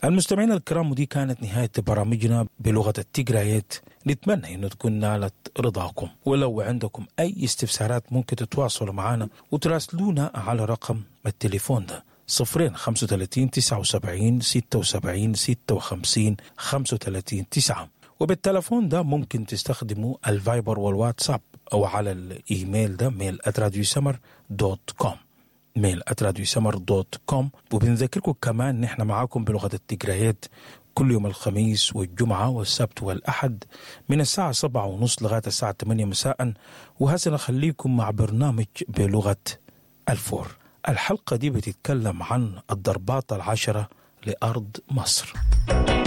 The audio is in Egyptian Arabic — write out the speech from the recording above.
المستمعين الكرام ودي كانت نهاية برامجنا بلغة التجرايات نتمنى انه تكون نالت رضاكم ولو عندكم اي استفسارات ممكن تتواصلوا معنا وتراسلونا على رقم التليفون ده صفرين خمسة وثلاثين تسعة وسبعين ستة وسبعين ستة وخمسين خمسة وثلاثين تسعة وبالتلفون ده ممكن تستخدموا الفايبر والواتساب أو على الإيميل ده ميل أتراديو سمر دوت كوم ميل أتراديو سمر دوت كوم وبنذكركم كمان نحن معاكم بلغة التجريات كل يوم الخميس والجمعة والسبت والأحد من الساعة سبعة ونص لغاية الساعة 8 مساء وهسه نخليكم مع برنامج بلغة الفور الحلقة دي بتتكلم عن الضربات العشرة لأرض مصر